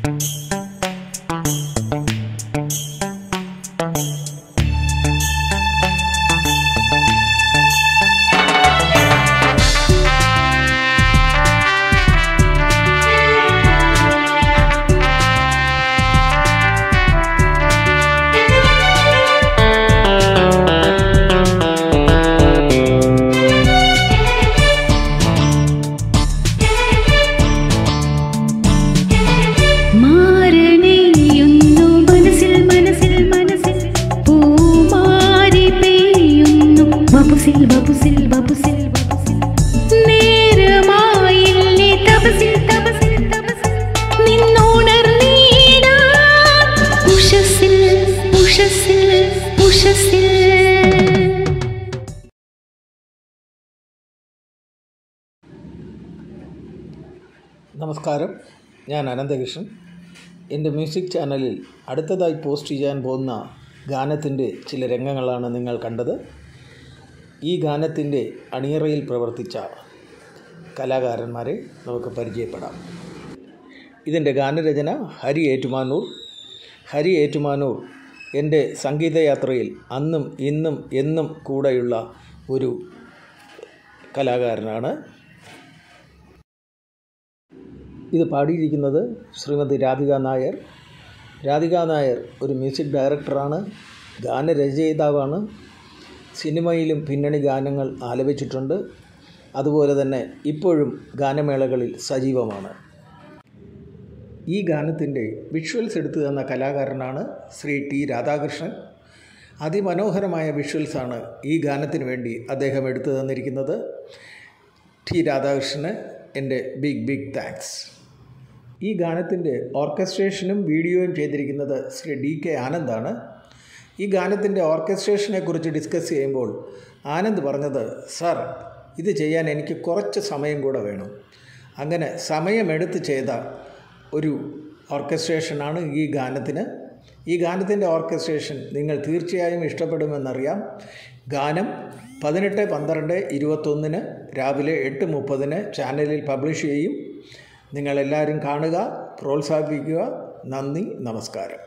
മാരണേയുന്നു മനസ്സിൽ മനസ്സിൽ മനസ്സിൽ പൂമാരി പെയ്യുന്നു ബബുസിൽ ബബുസിൽ ബബുസിൽ ബബുസിൽ നേരമായില്ലേ തപസിൽ തപസിൽ തപസിൽ നിന്നുണർന്നീടാ ഉഷസിൽ ഉഷസിൽ ഉഷസിൽ നമസ്കാരം ഞാൻ അനന്തകൃഷ്ണൻ എൻ്റെ മ്യൂസിക് ചാനലിൽ അടുത്തതായി പോസ്റ്റ് ചെയ്യാൻ പോകുന്ന ഗാനത്തിൻ്റെ ചില രംഗങ്ങളാണ് നിങ്ങൾ കണ്ടത് ഈ ഗാനത്തിൻ്റെ അണിയറയിൽ പ്രവർത്തിച്ച കലാകാരന്മാരെ നമുക്ക് പരിചയപ്പെടാം ഇതിൻ്റെ ഗാനരചന ഹരി ഏറ്റുമാനൂർ ഹരി ഏറ്റുമാനൂർ എൻ്റെ സംഗീതയാത്രയിൽ അന്നും ഇന്നും എന്നും കൂടെയുള്ള ഒരു കലാകാരനാണ് ഇത് പാടിയിരിക്കുന്നത് ശ്രീമതി രാധിക നായർ രാധിക നായർ ഒരു മ്യൂസിക് ഡയറക്ടറാണ് ഗാനരചയിതാവാണ് സിനിമയിലും പിന്നണി ഗാനങ്ങൾ ആലപിച്ചിട്ടുണ്ട് അതുപോലെ തന്നെ ഇപ്പോഴും ഗാനമേളകളിൽ സജീവമാണ് ഈ ഗാനത്തിൻ്റെ വിഷ്വൽസ് എടുത്തു തന്ന കലാകാരനാണ് ശ്രീ ടി രാധാകൃഷ്ണൻ അതിമനോഹരമായ വിഷ്വൽസാണ് ഈ ഗാനത്തിന് വേണ്ടി അദ്ദേഹം എടുത്തു തന്നിരിക്കുന്നത് ടി രാധാകൃഷ്ണന് എൻ്റെ ബിഗ് ബിഗ് താങ്ക്സ് ഈ ഗാനത്തിൻ്റെ ഓർക്കസ്ട്രേഷനും വീഡിയോയും ചെയ്തിരിക്കുന്നത് ശ്രീ ഡി കെ ആനന്ദാണ് ഈ ഗാനത്തിൻ്റെ ഓർക്കസ്ട്രേഷനെ കുറിച്ച് ഡിസ്കസ് ചെയ്യുമ്പോൾ ആനന്ദ് പറഞ്ഞത് സാർ ഇത് ചെയ്യാൻ എനിക്ക് കുറച്ച് സമയം കൂടെ വേണം അങ്ങനെ സമയമെടുത്ത് ചെയ്ത ഒരു ഓർക്കസ്ട്രേഷനാണ് ഈ ഗാനത്തിന് ഈ ഗാനത്തിൻ്റെ ഓർക്കസ്ട്രേഷൻ നിങ്ങൾ തീർച്ചയായും ഇഷ്ടപ്പെടുമെന്നറിയാം ഗാനം പതിനെട്ട് പന്ത്രണ്ട് ഇരുപത്തൊന്നിന് രാവിലെ എട്ട് മുപ്പതിന് ചാനലിൽ പബ്ലിഷ് ചെയ്യും നിങ്ങളെല്ലാവരും കാണുക പ്രോത്സാഹിപ്പിക്കുക നന്ദി നമസ്കാരം